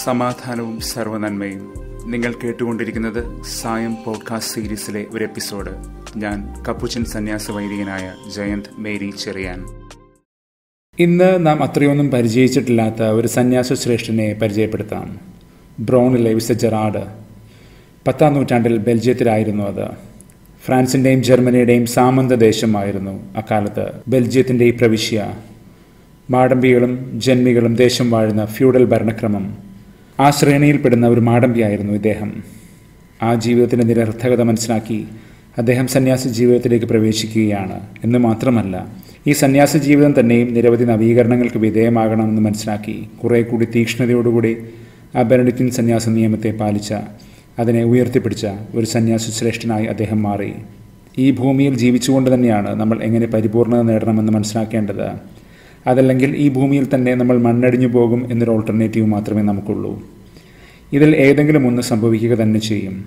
സമാധാനവും സർവനന്മയും നിങ്ങൾ കേട്ടുകൊണ്ടിരിക്കുന്നത് സായം പോഡ്കാസ്റ്റ് സീരീസിലെ ഒരു എപ്പിസോഡ് ഞാൻ കപ്പുച്ചൻ സന്യാസ വൈദികനായ ജയന്ത് മേരി ചെറിയാൻ ഇന്ന് നാം അത്രയൊന്നും പരിചയിച്ചിട്ടില്ലാത്ത ഒരു സന്യാസ ശ്രേഷ്ഠനെ പരിചയപ്പെടുത്താം ബ്രൗണിലെ വിസ ജെറാഡ് പത്താം നൂറ്റാണ്ടിൽ ബെൽജിയത്തിലായിരുന്നു അത് ഫ്രാൻസിൻ്റെയും ജർമ്മനിയുടെയും സാമന്ത ദേശമായിരുന്നു അക്കാലത്ത് ബെൽജിയത്തിൻ്റെ ഈ പ്രവിശ്യ മാടമ്പികളും ജന്മികളും ദേശം വാഴുന്ന ഫ്യൂഡൽ ഭരണക്രമം ആ ശ്രേണിയിൽപ്പെടുന്ന ഒരു മാടമ്പിയായിരുന്നു ഇദ്ദേഹം ആ ജീവിതത്തിൻ്റെ നിരർത്ഥകത മനസ്സിലാക്കി അദ്ദേഹം സന്യാസ ജീവിതത്തിലേക്ക് പ്രവേശിക്കുകയാണ് എന്ന് മാത്രമല്ല ഈ സന്യാസ ജീവിതം തന്നെയും നിരവധി നവീകരണങ്ങൾക്ക് വിധേയമാകണമെന്ന് മനസ്സിലാക്കി കുറേ കൂടി തീക്ഷ്ണതയോടുകൂടി ആ ബെനഡിക്റ്റിൻ സന്യാസ നിയമത്തെ പാലിച്ച അതിനെ ഉയർത്തിപ്പിടിച്ച ഒരു സന്യാസ ശ്രേഷ്ഠനായി അദ്ദേഹം മാറി ഈ ഭൂമിയിൽ ജീവിച്ചുകൊണ്ട് തന്നെയാണ് നമ്മൾ എങ്ങനെ പരിപൂർണത നേടണമെന്ന് മനസ്സിലാക്കേണ്ടത് അതല്ലെങ്കിൽ ഈ ഭൂമിയിൽ തന്നെ നമ്മൾ മണ്ണടിഞ്ഞു പോകും എന്നൊരു ഓൾട്ടർനേറ്റീവ് മാത്രമേ നമുക്കുള്ളൂ ഇതിൽ ഏതെങ്കിലും ഒന്ന് സംഭവിക്കുക തന്നെ ചെയ്യും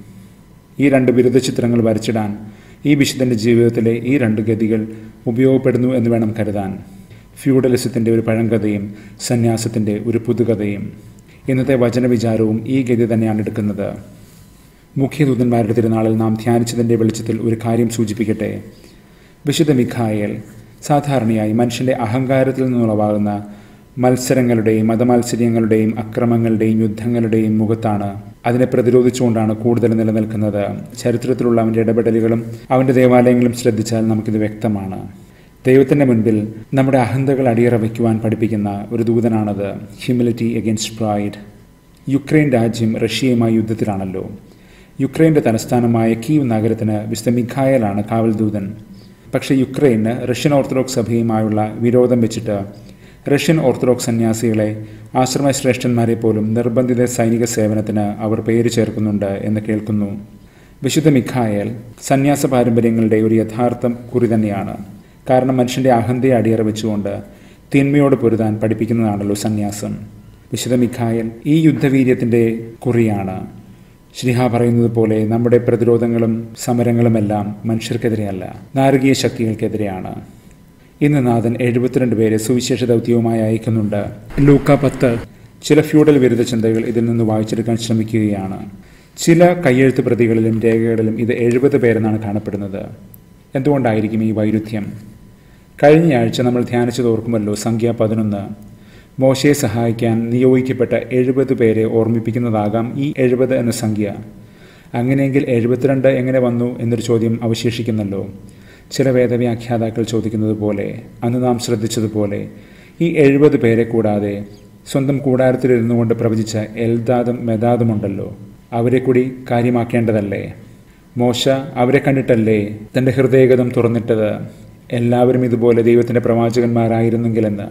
ഈ രണ്ട് ബിരുദ ചിത്രങ്ങൾ വരച്ചിടാൻ ഈ വിശുദ്ധൻ്റെ ജീവിതത്തിലെ ഈ രണ്ട് ഗതികൾ ഉപയോഗപ്പെടുന്നു എന്ന് വേണം കരുതാൻ ഫ്യൂഡലിസത്തിൻ്റെ ഒരു പഴങ്കഥയും സന്യാസത്തിൻ്റെ ഒരു പുതുകഥയും ഇന്നത്തെ വചനവിചാരവും ഈ ഗതി തന്നെയാണ് എടുക്കുന്നത് മുഖ്യദൂതന്മാരുടെ തിരുനാളിൽ നാം ധ്യാനിച്ചതിൻ്റെ വെളിച്ചത്തിൽ ഒരു കാര്യം സൂചിപ്പിക്കട്ടെ വിശുദ്ധ മിഖായേൽ സാധാരണയായി മനുഷ്യൻ്റെ അഹങ്കാരത്തിൽ നിന്നുളവാകുന്ന മത്സരങ്ങളുടെയും മതമത്സര്യങ്ങളുടെയും അക്രമങ്ങളുടെയും യുദ്ധങ്ങളുടെയും മുഖത്താണ് അതിനെ പ്രതിരോധിച്ചുകൊണ്ടാണ് കൂടുതൽ നിലനിൽക്കുന്നത് ചരിത്രത്തിലുള്ള അവൻ്റെ ഇടപെടലുകളും അവൻ്റെ ദേവാലയങ്ങളും ശ്രദ്ധിച്ചാൽ നമുക്കിത് വ്യക്തമാണ് ദൈവത്തിൻ്റെ മുൻപിൽ നമ്മുടെ അഹന്തകൾ അടിയറ വയ്ക്കുവാൻ പഠിപ്പിക്കുന്ന ഒരു ദൂതനാണത് ഹ്യൂമിലിറ്റി അഗെൻസ്റ്റ് പ്രൈഡ് യുക്രൈൻ രാജ്യം റഷ്യയുമായി യുദ്ധത്തിലാണല്ലോ യുക്രൈൻ്റെ തലസ്ഥാനമായ കീവ് നഗരത്തിന് വിശുദ്ധ മിഖായലാണ് കാവൽ ദൂതൻ പക്ഷേ യുക്രൈന് റഷ്യൻ ഓർത്തഡോക്സ് സഭയുമായുള്ള വിരോധം വെച്ചിട്ട് റഷ്യൻ ഓർത്തഡോക്സ് സന്യാസികളെ ആശ്രമ ശ്രേഷ്ഠന്മാരെ പോലും നിർബന്ധിത സൈനിക സേവനത്തിന് അവർ പേര് ചേർക്കുന്നുണ്ട് എന്ന് കേൾക്കുന്നു വിശുദ്ധ മിഖായൽ സന്യാസ പാരമ്പര്യങ്ങളുടെ ഒരു യഥാർത്ഥ കുറി തന്നെയാണ് കാരണം മനുഷ്യൻ്റെ അഹന്തയെ അടിയറ വെച്ചുകൊണ്ട് തിന്മയോട് പൊരുതാൻ പഠിപ്പിക്കുന്നതാണല്ലോ സന്യാസം വിശുദ്ധ മിഖായൽ ഈ യുദ്ധവീര്യത്തിൻ്റെ കുറിയാണ് ശ്രീഹ പറയുന്നത് പോലെ നമ്മുടെ പ്രതിരോധങ്ങളും സമരങ്ങളുമെല്ലാം മനുഷ്യർക്കെതിരെയല്ല നാരകീയ ശക്തികൾക്കെതിരെയാണ് ഇന്ന് നാഥൻ എഴുപത്തിരണ്ട് പേരെ സുവിശേഷ ദൗത്യവുമായി അയക്കുന്നുണ്ട് ലൂക്ക പത്ത് ചില ഫ്യൂഡൽ വിരുദ്ധ ചിന്തകൾ ഇതിൽ നിന്ന് വായിച്ചെടുക്കാൻ ശ്രമിക്കുകയാണ് ചില കയ്യെഴുത്ത് പ്രതികളിലും രേഖകളിലും ഇത് എഴുപത് പേരെന്നാണ് കാണപ്പെടുന്നത് എന്തുകൊണ്ടായിരിക്കും ഈ വൈരുദ്ധ്യം കഴിഞ്ഞയാഴ്ച നമ്മൾ ധ്യാനിച്ചത് ഓർക്കുമല്ലോ സംഖ്യ പതിനൊന്ന് മോശയെ സഹായിക്കാൻ നിയോഗിക്കപ്പെട്ട എഴുപത് പേരെ ഓർമ്മിപ്പിക്കുന്നതാകാം ഈ എഴുപത് എന്ന സംഖ്യ അങ്ങനെയെങ്കിൽ എഴുപത്തിരണ്ട് എങ്ങനെ വന്നു എന്നൊരു ചോദ്യം അവശേഷിക്കുന്നല്ലോ ചില വേദവ്യാഖ്യാതാക്കൾ ചോദിക്കുന്നത് പോലെ അന്ന് നാം ശ്രദ്ധിച്ചതുപോലെ ഈ എഴുപത് പേരെ കൂടാതെ സ്വന്തം കൂടാരത്തിലിരുന്നു കൊണ്ട് പ്രവചിച്ച എൽദാദും മെദാദുമുണ്ടല്ലോ അവരെ കൂടി കാര്യമാക്കേണ്ടതല്ലേ മോശ അവരെ കണ്ടിട്ടല്ലേ തൻ്റെ ഹൃദയഗതം തുറന്നിട്ടത് എല്ലാവരും ഇതുപോലെ ദൈവത്തിൻ്റെ പ്രവാചകന്മാരായിരുന്നെങ്കിലെന്ന്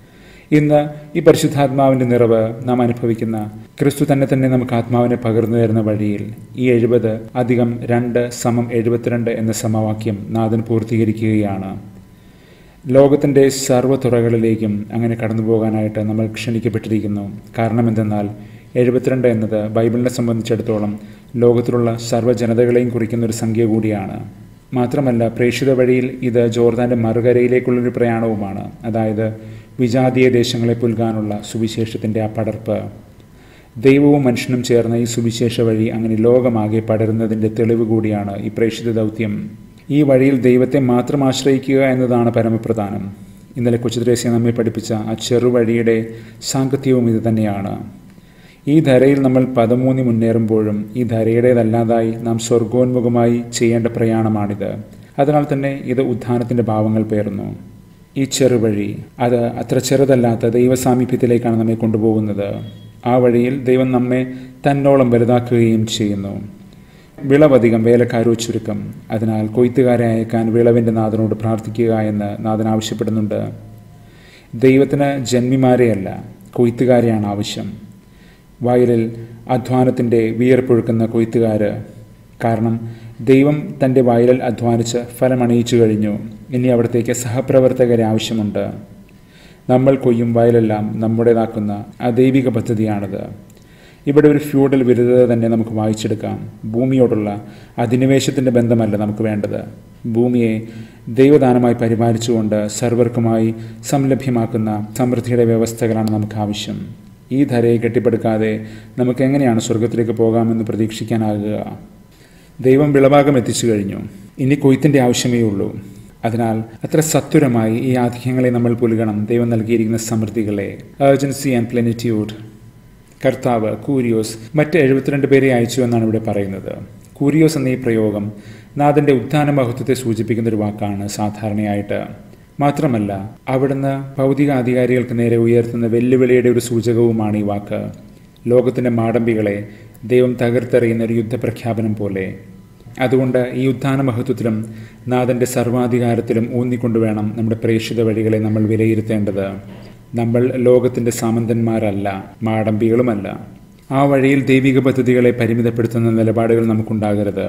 ഇന്ന് ഈ പരിശുദ്ധാത്മാവിൻ്റെ നിറവ് നാം അനുഭവിക്കുന്ന ക്രിസ്തു തന്നെ തന്നെ നമുക്ക് ആത്മാവിനെ പകർന്നു തരുന്ന വഴിയിൽ ഈ എഴുപത് അധികം രണ്ട് സമം എഴുപത്തിരണ്ട് എന്ന സമവാക്യം നാഥൻ പൂർത്തീകരിക്കുകയാണ് ലോകത്തിൻ്റെ സർവ്വതുറകളിലേക്കും അങ്ങനെ കടന്നു പോകാനായിട്ട് നമ്മൾ ക്ഷണിക്കപ്പെട്ടിരിക്കുന്നു കാരണം എന്തെന്നാൽ എഴുപത്തിരണ്ട് എന്നത് ബൈബിളിനെ സംബന്ധിച്ചിടത്തോളം ലോകത്തിലുള്ള സർവ്വജനതകളെയും കുറിക്കുന്ന ഒരു സംഖ്യ കൂടിയാണ് മാത്രമല്ല പ്രേക്ഷിത വഴിയിൽ ഇത് ജോർദാൻ്റെ മറുകരയിലേക്കുള്ളൊരു പ്രയാണവുമാണ് അതായത് വിജാതീയ ദേശങ്ങളെ പുൽകാനുള്ള സുവിശേഷത്തിൻ്റെ ആ പടർപ്പ് ദൈവവും മനുഷ്യനും ചേർന്ന ഈ സുവിശേഷ വഴി അങ്ങനെ ലോകമാകെ പടരുന്നതിൻ്റെ തെളിവ് കൂടിയാണ് ഈ പ്രേക്ഷിത ദൗത്യം ഈ വഴിയിൽ ദൈവത്തെ മാത്രം ആശ്രയിക്കുക എന്നതാണ് പരമപ്രധാനം ഇന്നലെ കൊച്ചുദ്രേസ്യ നമ്മെ പഠിപ്പിച്ച ആ ചെറുവഴിയുടെ സാങ്കത്യവും ഇത് തന്നെയാണ് ഈ ധരയിൽ നമ്മൾ പദമൂന്നി മുന്നേറുമ്പോഴും ഈ ധരയുടേതല്ലാതായി നാം സ്വർഗോന്മുഖമായി ചെയ്യേണ്ട പ്രയാണമാണിത് അതിനാൽ തന്നെ ഇത് ഉത്ഥാനത്തിൻ്റെ ഭാവങ്ങൾ പേറുന്നു ഈ ചെറുവഴി അത് അത്ര ചെറുതല്ലാത്ത ദൈവസാമീപ്യത്തിലേക്കാണ് നമ്മെ കൊണ്ടുപോകുന്നത് ആ വഴിയിൽ ദൈവം നമ്മെ തന്നോളം വലുതാക്കുകയും ചെയ്യുന്നു വിളവധികം വേലക്കാരോ ചുരുക്കം അതിനാൽ കൊയ്ത്തുകാരെ അയക്കാൻ വിളവിൻ്റെ നാഥനോട് പ്രാർത്ഥിക്കുക എന്ന് നാഥൻ ആവശ്യപ്പെടുന്നുണ്ട് ദൈവത്തിന് ജന്മിമാരെയല്ല കൊയ്ത്തുകാരെയാണ് ആവശ്യം വയലിൽ അധ്വാനത്തിൻ്റെ വിയർപ്പൊഴുക്കുന്ന കൊയ്ത്തുകാർ കാരണം ദൈവം തൻ്റെ വയലിൽ അധ്വാനിച്ച് ഫലമണിയിച്ചു കഴിഞ്ഞു ഇനി അവിടത്തേക്ക് സഹപ്രവർത്തകരെ ആവശ്യമുണ്ട് നമ്മൾ കൊയ്യും വയലെല്ലാം നമ്മുടേതാക്കുന്ന അദൈവിക പദ്ധതിയാണിത് ഇവിടെ ഒരു ഫ്യൂഡൽ വിരുദ്ധത തന്നെ നമുക്ക് വായിച്ചെടുക്കാം ഭൂമിയോടുള്ള അധിനിവേശത്തിൻ്റെ ബന്ധമല്ല നമുക്ക് വേണ്ടത് ഭൂമിയെ ദൈവദാനമായി പരിപാലിച്ചുകൊണ്ട് സർവർക്കുമായി സംലഭ്യമാക്കുന്ന സമൃദ്ധിയുടെ വ്യവസ്ഥകളാണ് നമുക്ക് ആവശ്യം ഈ ധരയെ കെട്ടിപ്പടുക്കാതെ നമുക്ക് എങ്ങനെയാണ് സ്വർഗത്തിലേക്ക് പോകാമെന്ന് പ്രതീക്ഷിക്കാനാകുക ദൈവം വിളഭാഗം എത്തിച്ചു കഴിഞ്ഞു ഇനി കൊയ്ത്തിൻ്റെ ആവശ്യമേ ഉള്ളൂ അതിനാൽ അത്ര സത്വരമായി ഈ ആധിക്യങ്ങളെ നമ്മൾ പുലുകണം ദൈവം നൽകിയിരിക്കുന്ന സമൃദ്ധികളെ ഏർജൻസി ആൻഡ് പ്ലെനിറ്റ്യൂഡ് കർത്താവ് കൂരിയോസ് മറ്റ് എഴുപത്തിരണ്ട് പേരെ അയച്ചു എന്നാണ് ഇവിടെ പറയുന്നത് കൂരിയോസ് എന്ന ഈ പ്രയോഗം നാഥന്റെ ഉത്ഥാന മഹത്വത്തെ സൂചിപ്പിക്കുന്ന ഒരു വാക്കാണ് സാധാരണയായിട്ട് മാത്രമല്ല അവിടുന്ന് ഭൗതിക അധികാരികൾക്ക് നേരെ ഉയർത്തുന്ന വെല്ലുവിളിയുടെ ഒരു സൂചകവുമാണ് ഈ വാക്ക് ലോകത്തിന്റെ മാടമ്പികളെ ദൈവം തകർത്തെറിയുന്ന ഒരു യുദ്ധപ്രഖ്യാപനം പോലെ അതുകൊണ്ട് ഈ ഉത്ഥാന മഹത്വത്തിലും നാഥന്റെ സർവാധികാരത്തിലും ഊന്നിക്കൊണ്ടുവേണം നമ്മുടെ പ്രേക്ഷിത വഴികളെ നമ്മൾ വിലയിരുത്തേണ്ടത് നമ്മൾ ലോകത്തിന്റെ സാമന്തന്മാരല്ല മാടമ്പികളുമല്ല ആ വഴിയിൽ ദൈവിക പദ്ധതികളെ പരിമിതപ്പെടുത്തുന്ന നിലപാടുകൾ നമുക്കുണ്ടാകരുത്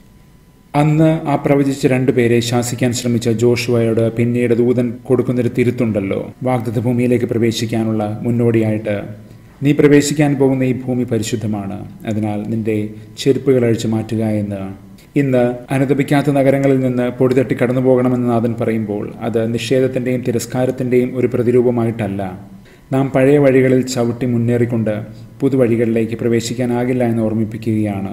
അന്ന് ആ പ്രവചിച്ച രണ്ടുപേരെ ശാസിക്കാൻ ശ്രമിച്ച ജോഷുവയോട് പിന്നീട് ദൂതൻ കൊടുക്കുന്നൊരു തിരുത്തുണ്ടല്ലോ വാഗ്ദത്ത ഭൂമിയിലേക്ക് പ്രവേശിക്കാനുള്ള മുന്നോടിയായിട്ട് നീ പ്രവേശിക്കാൻ പോകുന്ന ഈ ഭൂമി പരിശുദ്ധമാണ് അതിനാൽ നിന്റെ ചെരുപ്പുകൾ അഴിച്ചു മാറ്റുക എന്ന് ഇന്ന് അനുദപിക്കാത്ത നഗരങ്ങളിൽ നിന്ന് പൊടിതട്ടി കടന്നു പോകണമെന്ന് നാഥൻ പറയുമ്പോൾ അത് നിഷേധത്തിൻ്റെയും തിരസ്കാരത്തിൻ്റെയും ഒരു പ്രതിരൂപമായിട്ടല്ല നാം പഴയ വഴികളിൽ ചവിട്ടി മുന്നേറിക്കൊണ്ട് പുതുവഴികളിലേക്ക് പ്രവേശിക്കാനാകില്ല എന്ന് ഓർമ്മിപ്പിക്കുകയാണ്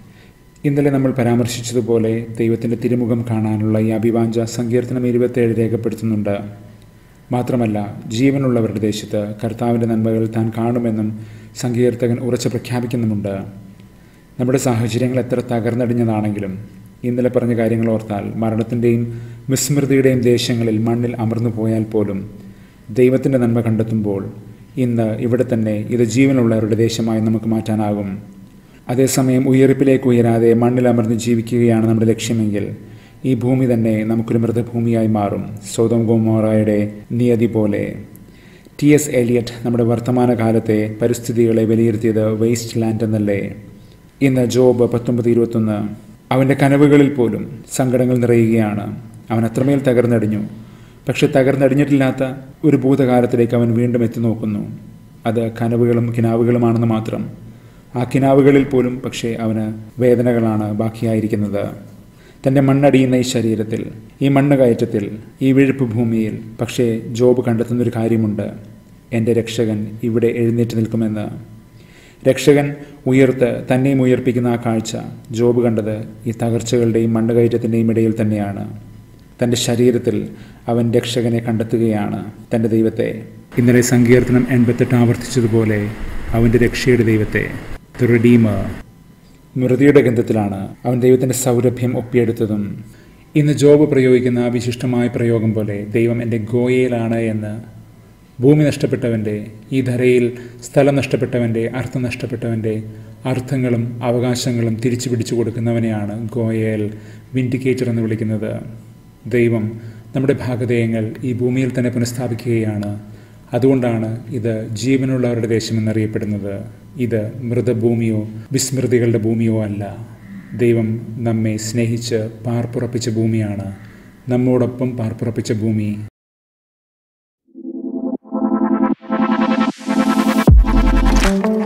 ഇന്നലെ നമ്മൾ പരാമർശിച്ചതുപോലെ ദൈവത്തിൻ്റെ തിരുമുഖം കാണാനുള്ള ഈ അഭിവാഞ്ച സങ്കീർത്തനം ഇരുപത്തേഴ് രേഖപ്പെടുത്തുന്നുണ്ട് മാത്രമല്ല ജീവനുള്ളവരുടെ ദേശത്ത് കർത്താവിൻ്റെ നന്മകൾ താൻ കാണുമെന്നും സങ്കീർത്തകൻ ഉറച്ചു പ്രഖ്യാപിക്കുന്നുമുണ്ട് നമ്മുടെ സാഹചര്യങ്ങൾ എത്ര തകർന്നടിഞ്ഞതാണെങ്കിലും ഇന്നലെ പറഞ്ഞ കാര്യങ്ങൾ ഓർത്താൽ മരണത്തിൻ്റെയും വിസ്മൃതിയുടെയും ദേശങ്ങളിൽ മണ്ണിൽ അമർന്നു പോയാൽ പോലും ദൈവത്തിൻ്റെ നന്മ കണ്ടെത്തുമ്പോൾ ഇന്ന് ഇവിടെ തന്നെ ഇത് ജീവനുള്ളവരുടെ ദേശമായി നമുക്ക് മാറ്റാനാകും അതേസമയം ഉയർപ്പിലേക്ക് ഉയരാതെ മണ്ണിൽ അമർന്ന് ജീവിക്കുകയാണ് നമ്മുടെ ലക്ഷ്യമെങ്കിൽ ഈ ഭൂമി തന്നെ നമുക്കൊരു മൃതഭൂമിയായി മാറും സോതം ഗോമോറയുടെ നിയതി പോലെ ടി എസ് എലിയറ്റ് നമ്മുടെ വർത്തമാനകാലത്തെ പരിസ്ഥിതികളെ വിലയിരുത്തിയത് വേസ്റ്റ് ലാൻഡ് എന്നല്ലേ ഇന്ന് ജോബ് പത്തൊമ്പത് ഇരുപത്തൊന്ന് അവൻ്റെ കനവുകളിൽ പോലും സങ്കടങ്ങൾ നിറയുകയാണ് അവൻ അത്രമേൽ തകർന്നടിഞ്ഞു പക്ഷെ തകർന്നടിഞ്ഞിട്ടില്ലാത്ത ഒരു ഭൂതകാലത്തിലേക്ക് അവൻ വീണ്ടും എത്തി നോക്കുന്നു അത് കനവുകളും കിനാവുകളുമാണെന്ന് മാത്രം ആ കിനാവുകളിൽ പോലും പക്ഷേ അവന് വേദനകളാണ് ബാക്കിയായിരിക്കുന്നത് തൻ്റെ മണ്ണടിയുന്ന ഈ ശരീരത്തിൽ ഈ മണ്ണ് കയറ്റത്തിൽ ഈ വിഴുപ്പ് ഭൂമിയിൽ പക്ഷേ ജോബ് കണ്ടെത്തുന്നൊരു കാര്യമുണ്ട് എൻ്റെ രക്ഷകൻ ഇവിടെ എഴുന്നേറ്റ് നിൽക്കുമെന്ന് രക്ഷകൻ ഉയർത്ത് തന്നെയും ഉയർപ്പിക്കുന്ന ആ കാഴ്ച ജോബ് കണ്ടത് ഈ തകർച്ചകളുടെയും മണ്ണുകയറ്റത്തിൻ്റെയും ഇടയിൽ തന്നെയാണ് തൻ്റെ ശരീരത്തിൽ അവൻ രക്ഷകനെ കണ്ടെത്തുകയാണ് തൻ്റെ ദൈവത്തെ ഇന്നലെ സങ്കീർത്തനം എൺപത്തെട്ട് ആവർത്തിച്ചതുപോലെ അവൻ്റെ രക്ഷയുടെ ദൈവത്തെ ദ റിഡീമർ മൃതിയുടെ ഗന്ധത്തിലാണ് അവൻ ദൈവത്തിൻ്റെ സൗരഭ്യം ഒപ്പിയെടുത്തതും ഇന്ന് ജോബ് പ്രയോഗിക്കുന്ന വിശിഷ്ടമായ പ്രയോഗം പോലെ ദൈവം എൻ്റെ ഗോയയിലാണ് എന്ന് ഭൂമി നഷ്ടപ്പെട്ടവൻ്റെ ഈ ധരയിൽ സ്ഥലം നഷ്ടപ്പെട്ടവൻ്റെ അർത്ഥം നഷ്ടപ്പെട്ടവൻ്റെ അർത്ഥങ്ങളും അവകാശങ്ങളും തിരിച്ചു പിടിച്ചു കൊടുക്കുന്നവനെയാണ് ഗോയൽ വിൻഡിക്കേറ്റർ എന്ന് വിളിക്കുന്നത് ദൈവം നമ്മുടെ ഭാഗധേയങ്ങൾ ഈ ഭൂമിയിൽ തന്നെ പുനഃസ്ഥാപിക്കുകയാണ് അതുകൊണ്ടാണ് ഇത് ജീവനുള്ളവരുടെ ദേശമെന്നറിയപ്പെടുന്നത് ഇത് മൃതഭൂമിയോ വിസ്മൃതികളുടെ ഭൂമിയോ അല്ല ദൈവം നമ്മെ സ്നേഹിച്ച് പാർപ്പുറപ്പിച്ച ഭൂമിയാണ് നമ്മോടൊപ്പം പാർപ്പുറപ്പിച്ച ഭൂമി thank you